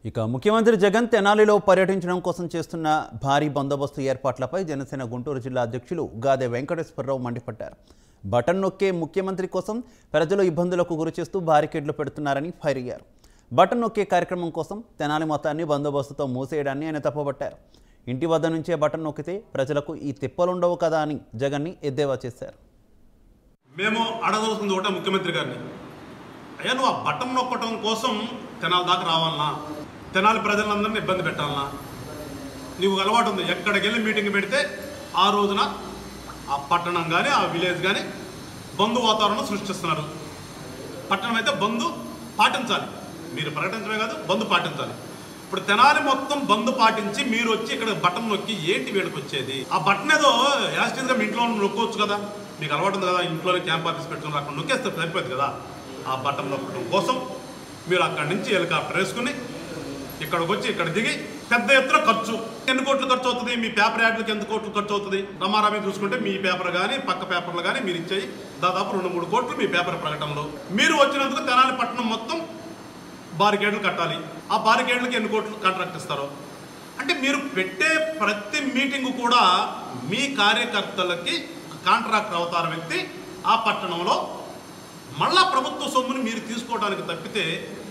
ఇక ముఖ్యమంత్రి జగన్ తెనాలిలో పర్యటించడం కోసం చేస్తున్న భారీ బందోబస్తు ఏర్పాట్లపై జనసేన గుంటూరు జిల్లా అధ్యక్షులు గాదె వెంకటేశ్వరరావు మండిపడ్డారు బటన్ నొక్కే ముఖ్యమంత్రి కోసం ప్రజలు ఇబ్బందులకు గురిచేస్తూ బారికేడ్లు పెడుతున్నారని ఫైర్ అయ్యారు బటన్ నొక్కే కార్యక్రమం కోసం తెనాలి మొత్తాన్ని బందోబస్తుతో మూసేయడాన్ని ఆయన తప్పుపట్టారు ఇంటి వద్ద నుంచే బటన్ నొక్కితే ప్రజలకు ఈ తిప్పలుండవు కదా అని జగన్ని ఎద్దేవా చేశారు మేము అడగవలసింది ఒకటే ముఖ్యమంత్రి గారిని అయ్యా నువ్వు ఆ బటన్ నొక్కటం కోసం తెనాలి దాకా రావాలనా తెనాలి ప్రజలందరినీ ఇబ్బంది పెట్టాలనా నీకు అలవాటు ఉంది ఎక్కడికి వెళ్ళి మీటింగ్ పెడితే ఆ రోజున ఆ పట్టణం కానీ ఆ విలేజ్ కానీ బంధు వాతావరణం సృష్టిస్తున్నారు పట్టణం అయితే బంధు పాటించాలి మీరు ప్రకటించడమే కాదు బంధు పాటించాలి ఇప్పుడు తెనాలి మొత్తం బంధు పాటించి మీరు వచ్చి ఇక్కడ బటన్ నొక్కి ఏంటి వీళ్ళకి వచ్చేది ఆ బటన్ ఏదో యాస్టీజ్గా మీ ఇంట్లో నొక్కోవచ్చు కదా మీకు అలవాటు ఉంది కదా ఇంట్లోనే క్యాంప్ ఆఫీస్ పెట్టుకుని అక్కడ నొక్కేస్తే సరిపోతుంది కదా ఆ బటన్ నొక్కడం కోసం మీరు అక్కడి నుంచి హెలికాప్టర్ వేసుకుని ఇక్కడికి వచ్చి ఇక్కడ దిగి పెద్ద ఎత్తున ఖర్చు ఎన్ని కోట్లు ఖర్చు అవుతుంది మీ పేపర్ యాడ్లకి ఎంత కోట్లు ఖర్చు అవుతుంది రమారామి చూసుకుంటే మీ పేపర్ కానీ పక్క పేపర్లు కానీ మీరు ఇచ్చేయి దాదాపు రెండు మూడు కోట్లు మీ పేపర్ ప్రకటనలో మీరు వచ్చినందుకు తెనాలి పట్టణం మొత్తం బారికేడ్లు కట్టాలి ఆ బారికేడ్లకి ఎన్ని కోట్లు కాంట్రాక్ట్ ఇస్తారు అంటే మీరు పెట్టే ప్రతి మీటింగ్ కూడా మీ కార్యకర్తలకి కాంట్రాక్టర్ అవుతారు వ్యక్తి ఆ పట్టణంలో మళ్ళా ప్రభుత్వ సొమ్ముని మీరు తీసుకోవడానికి తప్పితే